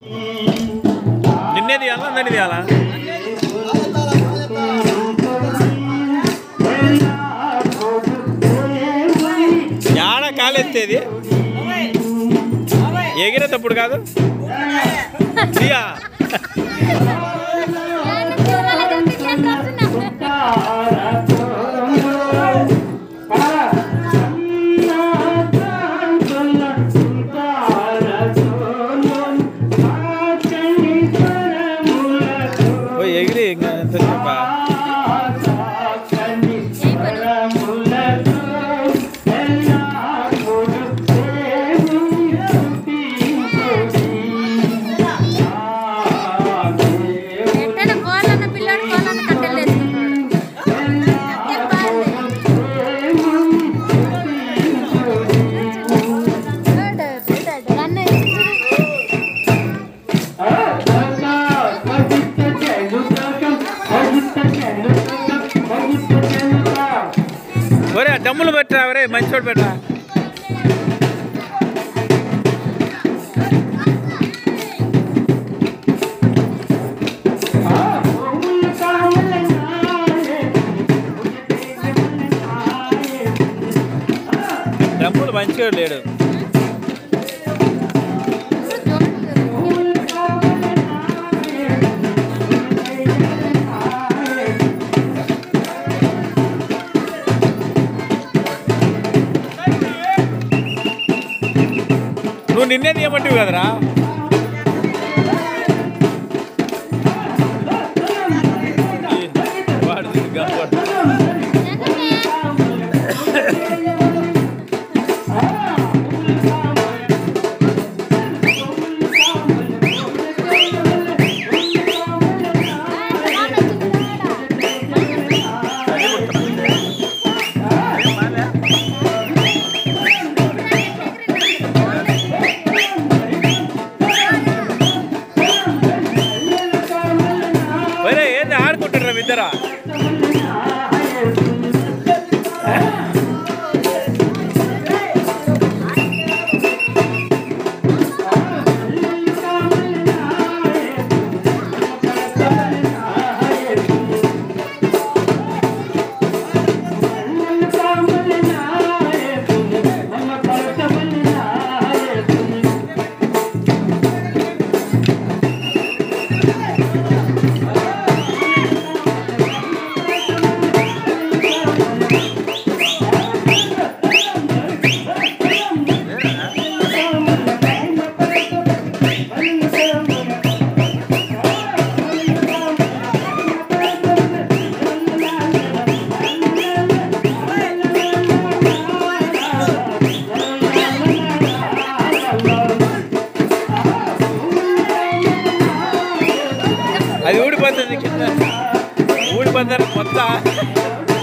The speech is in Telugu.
నిన్నే తీయాలా అందరినీ తీయాలా యాడ కాలెత్తేది ఎగిరేటప్పుడు కాదు తీయా ఓ ఎగిరి ఇంకా ఎంత చెప్పా ఎట్టైనా కోళ్ళన్న పిల్లాడు కోళ్ళన్న కట్టెలు వేసుకుంటున్నాడు కట్టెలు బాగుంది అన్న ఒరే ఆ డమ్ములు పెట్టరా ఒరే మంచోడు పెట్టరా డమ్ములు మంచిగా లేడు నువ్వు నిన్నే తీయమంటివి కదరా వాడు గబ్బడు. ఒరే ఏంది ఆడుకుంటున్నారు ఇద్దరా అది ఊడిపోతుంది కింద ఊడిపోతారు మొత్తం